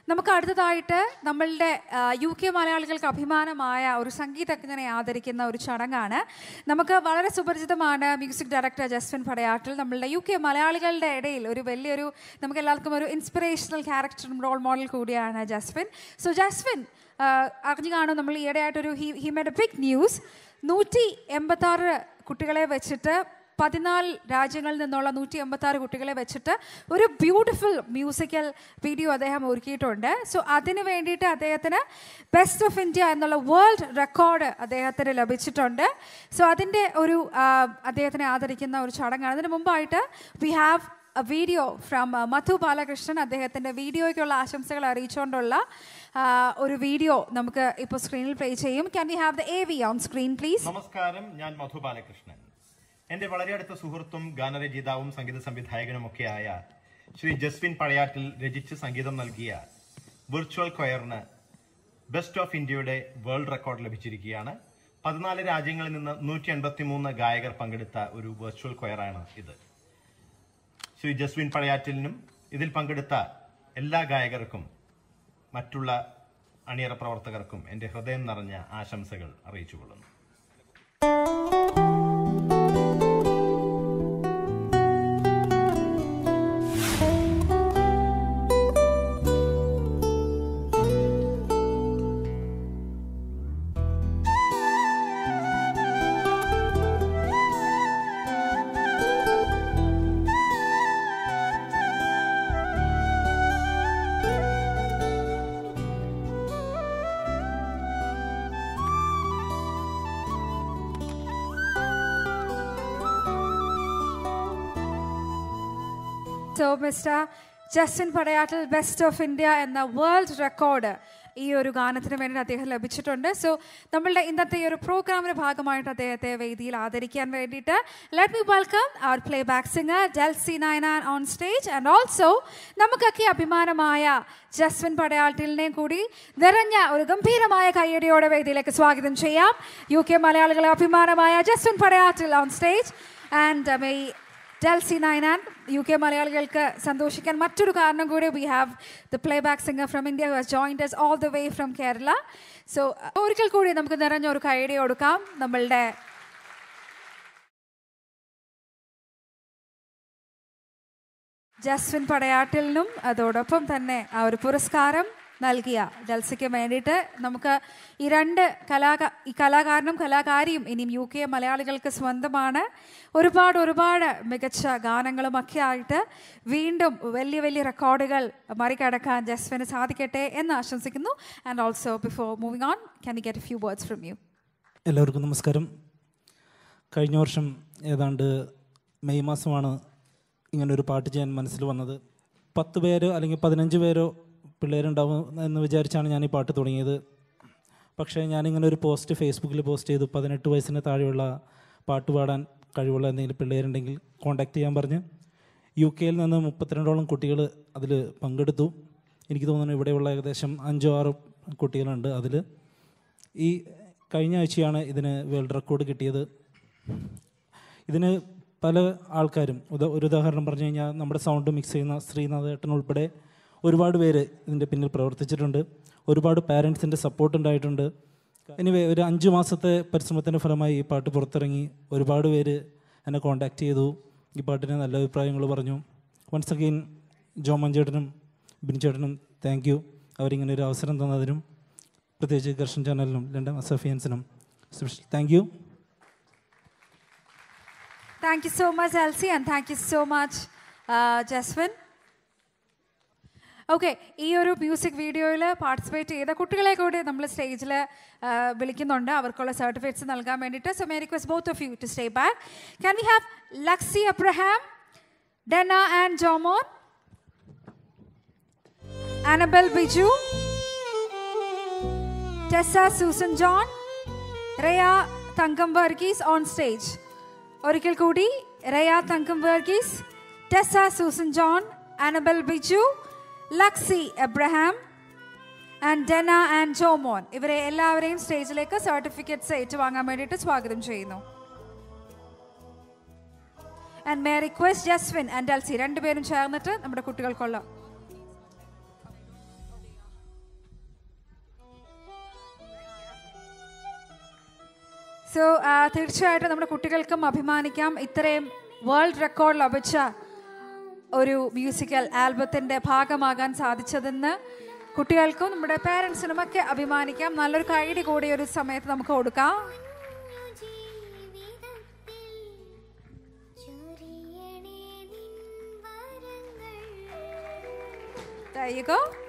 നമുക്ക് അടുത്തതായിട്ട് നമ്മളുടെ ആ, യു കെ മലയാളികൾക്ക് അഭിമാനമായ ഒരു സംഗീതജ്ഞനെ ആദരിക്കുന്ന ഒരു ചടങ്ങാണ് നമുക്ക് വളരെ സുപരിചിതമാണ് മ്യൂസിക് ഡയറക്ടർ ജസ്വിൻ പടയാട്ടിൽ നമ്മളുടെ യു കെ മലയാളികളുടെ ഇടയിൽ ഒരു വലിയൊരു നമുക്ക് എല്ലാവർക്കും ഒരു ഇൻസ്പിറേഷണൽ ക്യാരക്ടറും റോൾ മോഡൽ കൂടിയാണ് ജസ്വിൻ സോ ജസ്വിൻ ആ, അറിഞ്ഞു കാണും നമ്മൾ ഈയിടെയായിട്ടൊരു he he made a big news നൂറ്റി എൺപത്താറ് കുട്ടികളെ വെച്ചിട്ട് പതിനാല് രാജ്യങ്ങളിൽ നിന്നുള്ള നൂറ്റി എൺപത്തി ആറ് കുട്ടികളെ വെച്ചിട്ട് ഒരു ബ്യൂട്ടിഫുൾ മ്യൂസിക്കൽ വീഡിയോ അദ്ദേഹം ഒരുക്കിയിട്ടുണ്ട് സോ അതിന് വേണ്ടിയിട്ട് അദ്ദേഹത്തിന് ബെസ്റ്റ് ഓഫ് ഇന്ത്യ എന്നുള്ള വേൾഡ് റെക്കോർഡ് അദ്ദേഹത്തിന് ലഭിച്ചിട്ടുണ്ട് സോ അതിൻ്റെ ഒരു ആ, അദ്ദേഹത്തിനെ ആദരിക്കുന്ന ഒരു ചടങ്ങാണ് അതിന് മുമ്പായിട്ട് we have a video from Madhu Balakrishnan അദ്ദേഹത്തിൻ്റെ വീഡിയോയ്ക്കുള്ള ആശംസകൾ അറിയിച്ചുകൊണ്ടുള്ള ആ, ഒരു വീഡിയോ നമുക്ക് ഇപ്പോൾ സ്ക്രീനിൽ പ്ലേ ചെയ്യും can we have the A V on screen please നമസ്കാരം ഞാൻ മധു ബാലകൃഷ്ണൻ എന്റെ വളരെ അടുത്ത സുഹൃത്തും ഗാനരചയിതാവും സംഗീത സംവിധായകനുമൊക്കെയായ ശ്രീ ജസ്വിൻ പഴയാറ്റിൽ രചിച്ച് സംഗീതം നൽകിയ വിർച്വൽ കൊയറിന് ബെസ്റ്റ് ഓഫ് ഇന്ത്യയുടെ വേൾഡ് റെക്കോർഡ് ലഭിച്ചിരിക്കുകയാണ് പതിനാല് രാജ്യങ്ങളിൽ നിന്ന് നൂറ്റി എൺപത്തി മൂന്ന് ഗായകർ പങ്കെടുത്ത ഒരു വെർച്വൽ കൊയറാണ് ഇത് ശ്രീ ജസ്വിൻ പഴയാറ്റിലിനും ഇതിൽ പങ്കെടുത്ത എല്ലാ ഗായകർക്കും മറ്റുള്ള അണിയറ പ്രവർത്തകർക്കും എൻ്റെ ഹൃദയം നിറഞ്ഞ ആശംസകൾ അറിയിച്ചുകൊള്ളുന്നു so mister Justin Padayattil best of India എന്ന വേൾഡ് റെക്കോർഡ് ഈ ഒരു ഗാനത്തിന് വേണ്ടി അദ്ദേഹം ലഭിച്ചിട്ടുണ്ട് സോ നമ്മളുടെ ഇന്നത്തെ ഈ ഒരു പ്രോഗ്രാമിന്റെ ഭാഗമായിട്ട് അദ്ദേഹത്തെ വേദിയിൽ ആദരിക്കാൻ വേണ്ടിയിട്ട് let me welcome our playback singer Delsy Nainan on stage and also നമുക്കൊക്കെ അഭിമാനമായ ജസ്വിൻ പടയാട്ടിലിനെയും കൂടി നിറഞ്ഞ ഒരു ഗംഭീരമായ കയ്യടിയോടെ വേദിയിലേക്ക് സ്വാഗതം ചെയ്യാം യു കെ മലയാളികളെ അഭിമാനമായ Jaswin Padayattil on stage and may Delsy Nainan U K മലയാളികൾക്ക് സന്തോഷിക്കാൻ മറ്റൊരു കാരണം കൂടി we have the playback singer from India has joined us all the way from Kerala so ഒരിക്കൽ കൂടി നമുക്ക് നിറഞ്ഞ ഒരു കൈഡി കൊടുക്കാം നമ്മളുടെ ജസ്വിൻ പടയാട്ടിലിനും അതോടൊപ്പം തന്നെ ആ ഒരു പുരസ്കാരം നൽകിയ ജൽസയ്ക്ക് വേണ്ടിയിട്ട് നമുക്ക് ഈ രണ്ട് കലാക ഈ കലാകാരനും കലാകാരിയും ഇനിയും യു കെ മലയാളികൾക്ക് സ്വന്തമാണ് ഒരുപാട് ഒരുപാട് മികച്ച ഗാനങ്ങളും ഒക്കെ ആയിട്ട് വീണ്ടും വലിയ വലിയ റെക്കോർഡുകൾ മറികടക്കാൻ ജസ്വിന് സാധിക്കട്ടെ എന്ന് ആശംസിക്കുന്നു and also before moving on can you get few words from you എല്ലാവർക്കും നമസ്കാരം കഴിഞ്ഞ വർഷം ഏതാണ്ട് മെയ് മാസമാണ് ഇങ്ങനെ ഒരു പാട്ട് ചെയ്യാൻ മനസ്സിൽ വന്നത് പത്ത് പേരോ അല്ലെങ്കിൽ പതിനഞ്ച് പേരോ പിള്ളേരുണ്ടാവും എന്ന് വിചാരിച്ചാണ് ഞാൻ ഈ പാട്ട് തുടങ്ങിയത് പക്ഷേ ഞാനിങ്ങനെ ഒരു പോസ്റ്റ് ഫേസ്ബുക്കിൽ പോസ്റ്റ് ചെയ്തു പതിനെട്ട് വയസ്സിന് താഴെയുള്ള പാട്ട് പാടാൻ കഴിവുള്ള എന്തെങ്കിലും പിള്ളേരുണ്ടെങ്കിൽ കോൺടാക്ട് ചെയ്യാൻ പറഞ്ഞ് യു കെയിൽ നിന്ന് മുപ്പത്തിരണ്ടോളം കുട്ടികൾ അതിൽ പങ്കെടുത്തു എനിക്ക് തോന്നുന്നു ഇവിടെയുള്ള ഏകദേശം അഞ്ചോ ആറോ കുട്ടികളുണ്ട് അതിൽ ഈ കഴിഞ്ഞ ആഴ്ചയാണ് ഇതിന് വേൾഡ് റെക്കോർഡ് കിട്ടിയത് ഇതിന് പല ആൾക്കാരും ഉദാ- ഒരു ഉദാഹരണം പറഞ്ഞു കഴിഞ്ഞാൽ നമ്മുടെ സൗണ്ട് മിക്സ് ചെയ്യുന്ന ശ്രീനാഥ് ഏട്ടൻ ഉൾപ്പെടെ ഒരുപാട് പേര് ഇതിൻ്റെ പിന്നിൽ പ്രവർത്തിച്ചിട്ടുണ്ട് ഒരുപാട് പാരൻസിൻ്റെ സപ്പോർട്ട് ഉണ്ടായിട്ടുണ്ട് എനിവേ ഒരു അഞ്ച് മാസത്തെ പരിശ്രമത്തിൻ്റെ ഫലമായി ഈ പാട്ട് പുറത്തിറങ്ങി ഒരുപാട് പേര് എന്നെ കോൺടാക്റ്റ് ചെയ്തു ഈ പാട്ടിന് നല്ല അഭിപ്രായങ്ങൾ പറഞ്ഞു വൺസ് അഗെയിൻ ജോമൻ ചേട്ടനും ബിൻ ചേട്ടനും താങ്ക് യു അവരിങ്ങനെ ഒരു അവസരം തന്നതിനും പ്രത്യേകിച്ച് കർഷൻ ചാനലിനും ലണ്ടൻ അസഫിയൻസിനും special thank you thank you so much Delsy and thank you so much Jaswin okay ഈ ഒരു മ്യൂസിക് വീഡിയോയിൽ പാർട്ടിസിപ്പേറ്റ് ചെയ്ത കുട്ടികളെ കൂടി നമ്മൾ സ്റ്റേജിൽ വിളിക്കുന്നുണ്ട് അവർക്കുള്ള സർട്ടിഫിക്കറ്റ്സ് നൽകാൻ വേണ്ടിയിട്ട് so may request both of you to stay back can we have Lexy Abraham Dena and Jomon Annabel Biju Tessa Susan John Riya Thankam Varghese on stage ഒരിക്കൽ കൂടി റയ തങ്കം വർഗീസ് ടെസ സൂസൻ ജോൺ ആനബൽ ബിജു ലക്സി എബ്രഹാം ആൻഡ് ഡെന ആൻഡ് ജോമോൻ ഇവരെ എല്ലാവരെയും സ്റ്റേജിലേക്ക് സർട്ടിഫിക്കറ്റ്സ് ഏറ്റുവാങ്ങാൻ വേണ്ടിയിട്ട് സ്വാഗതം ചെയ്യുന്നു and may request Jaswin and Dalsy രണ്ടുപേരും ചേർന്നിട്ട് നമ്മുടെ കുട്ടികൾക്കുള്ള സോ തീർച്ചയായിട്ടും നമ്മുടെ കുട്ടികൾക്കും അഭിമാനിക്കാം ഇത്രയും വേൾഡ് റെക്കോർഡ് ലഭിച്ച ഒരു മ്യൂസിക്കൽ ആൽബത്തിൻ്റെ ഭാഗമാകാൻ സാധിച്ചതെന്ന് കുട്ടികൾക്കും നമ്മുടെ പേരൻസിനും ഒക്കെ അഭിമാനിക്കാം നല്ലൊരു കൈഡി കൂടി ഒരു സമയത്ത് നമുക്ക് കൊടുക്കാം ജീവിതത്തിൽ ചൊരിയണേ നിൻ വരങ്ങൾ There you go.